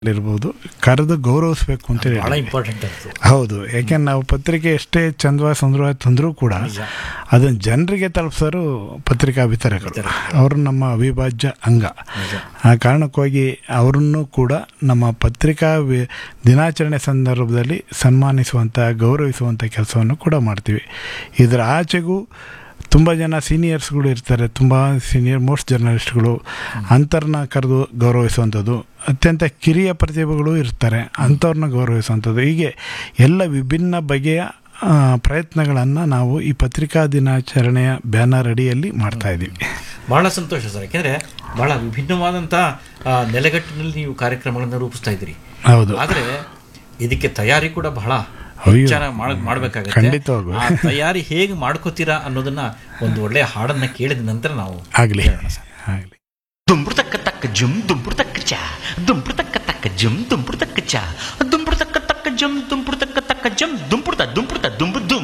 ಇರ್ಬೋದು ಕರೆದು ಗೌರವಿಸ್ಬೇಕು ಅಂತ ಬಹಳ ಹೇಳಿ ಇಂಪಾರ್ಟೆಂಟ್ ಅದು ಹೌದು ಯಾಕೆಂದ್ರೆ ನಾವು ಪತ್ರಿಕೆ ಎಷ್ಟೇ ಚಂದವಾಗಿ ಸುಂದರವಾಗಿ ತಂದರೂ ಕೂಡ ನಿಜ. ಅದನ್ನು ಜನರಿಗೆ ತಲುಪಿಸೋರು ಪತ್ರಿಕಾ ವಿತರಕರು ವಿತರಕರು. ಅವರು ನಮ್ಮ ಅವಿಭಾಜ್ಯ ಅಂಗ ನಿಜ. ಆ ಕಾರಣಕ್ಕಾಗಿ ಅವರನ್ನು ಕೂಡ ನಮ್ಮ ಪತ್ರಿಕಾ ವಿ ದಿನಾಚರಣೆ ಸಂದರ್ಭದಲ್ಲಿ ಸನ್ಮಾನಿಸುವಂಥ ಗೌರವಿಸುವಂಥ ಕೆಲಸವನ್ನು ಕೂಡ ಮಾಡ್ತೀವಿ ಇದರ ಆಚೆಗೂ ತುಂಬ ಜನ ಸೀನಿಯರ್ಸ್ಗಳು ಇರ್ತಾರೆ ತುಂಬ ಸೀನಿಯರ್ ಮೋಸ್ಟ್ ಜರ್ನಲಿಸ್ಟ್ಗಳು ಅಂಥವ್ರನ್ನ ಕರೆದು ಗೌರವಿಸುವಂಥದ್ದು ಅತ್ಯಂತ ಕಿರಿಯ ಪ್ರತಿಭೆಗಳು ಇರ್ತಾರೆ ಅಂಥವ್ರನ್ನ ಗೌರವಿಸುವಂಥದ್ದು ಹೀಗೆ ಎಲ್ಲ ವಿಭಿನ್ನ ಬಗೆಯ ಪ್ರಯತ್ನಗಳನ್ನು ನಾವು ಈ ಪತ್ರಿಕಾ ದಿನಾಚರಣೆಯ ಬ್ಯಾನರ್ ಅಡಿಯಲ್ಲಿ ಮಾಡ್ತಾ ಇದ್ದೀವಿ ಬಹಳ ಸಂತೋಷ ಸರ್ ಯಾಕೆಂದ್ರೆ ಬಹಳ ವಿಭಿನ್ನವಾದಂಥ ಆ, ನೆಲೆಗಟ್ಟಿನಲ್ಲಿ ನೀವು ಕಾರ್ಯಕ್ರಮಗಳನ್ನು ರೂಪಿಸ್ತಾ ಇದ್ದೀರಿ ಹೌದು ಆದರೆ ಇದಕ್ಕೆ ತಯಾರಿ ಕೂಡ ಬಹಳ ಅಯ್ಯೋ. ಚೆನ್ನಾಗಿ ಮಾಡ್ ಮಾಡಬೇಕಾಗುತ್ತೆ ಖಂಡಿತವಾಗ್ಲೂ. ಆ ತಯಾರಿ ಹೇಗೆ ಮಾಡ್ಕೋತೀರಾ ಅನ್ನೋದನ್ನ ಒಂದು ಒಳ್ಳೆಯ ಹಾಡನ್ನ ಕೇಳಿದ ನಂತರ ನಾವು ಆಗಲಿ ಹೇಳೋಣ ಸರ್. ಆಗಲಿ ದುಂಬುರು ತಕ್ಕ ತಕ್ಕ ಜುಮ್ ದುಂಬುರು ತಕ್ಕ ಚ ದುಂಬುರು ತಕ್ಕ ತಕ್ಕ ಜುಮ್ ದುಂಬುರು ತಕ್ಕ ಚ ದುಂಬುರು ತಕ್ಕ ತಕ್ಕ ಜುಮ್ ದುಂಬುರು ತಕ್ಕ ತಕ್ಕ ಜುಮ್ ದುಂಬುರ್ತ ದುಂಬುರ್ತ ದುಂಬು ದುಮ್